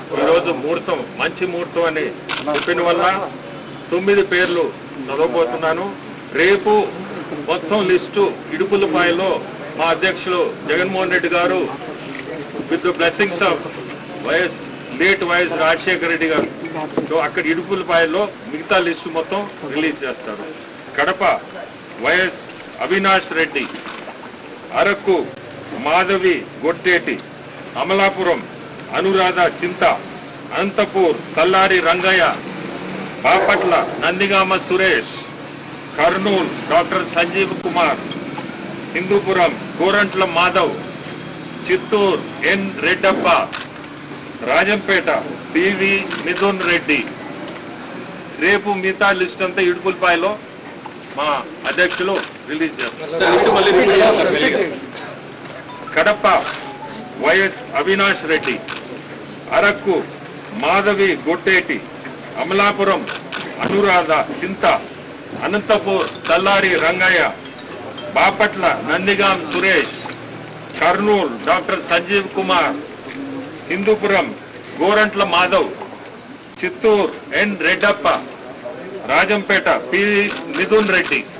ఈరోజు ముహూర్తం మంచి ముహూర్తం అని చెప్పిన వల్ల తొమ్మిది పేర్లు చదవబోతున్నాను రేపు మొత్తం లిస్టు ఇడుపులపాయలో మా అధ్యక్షులు Jaganmohan Reddy garu with blessings of YS late YS Rajasekhara Reddy garu so అక్కడ ఇడుపులపాయలో మిగతా లిస్టు మొత్తం రిలీజ్ చేస్తారు Kadapa YS Avinash Reddy Araku Madhavi Gotteti Amalapuram Anuradha Chinta Anantapur Talari Rangaiah Bapatla Nandigama Suresh Kurnool doctor Sanjeev Kumar Hindupur Korantla Madhav Chittoor N Reddappa Rajampet PV Mithun Reddy రేపు మిగతా లిస్ట్ అంతా ఇడుపులపాయలో మా అధ్యక్షులు రిలీజ్ చేస్తారు Kadapa YS Avinash Reddy Araku Madhavi Gotteti Amalapuram Anuradha Chinta Anantapur Talari Rangaiah Bapatla Nandigam Suresh Kurnool doctor Sanjeev Kumar Hindupur Gorantla Madhav Chittoor N Reddappa Rajampet P Mithun Reddy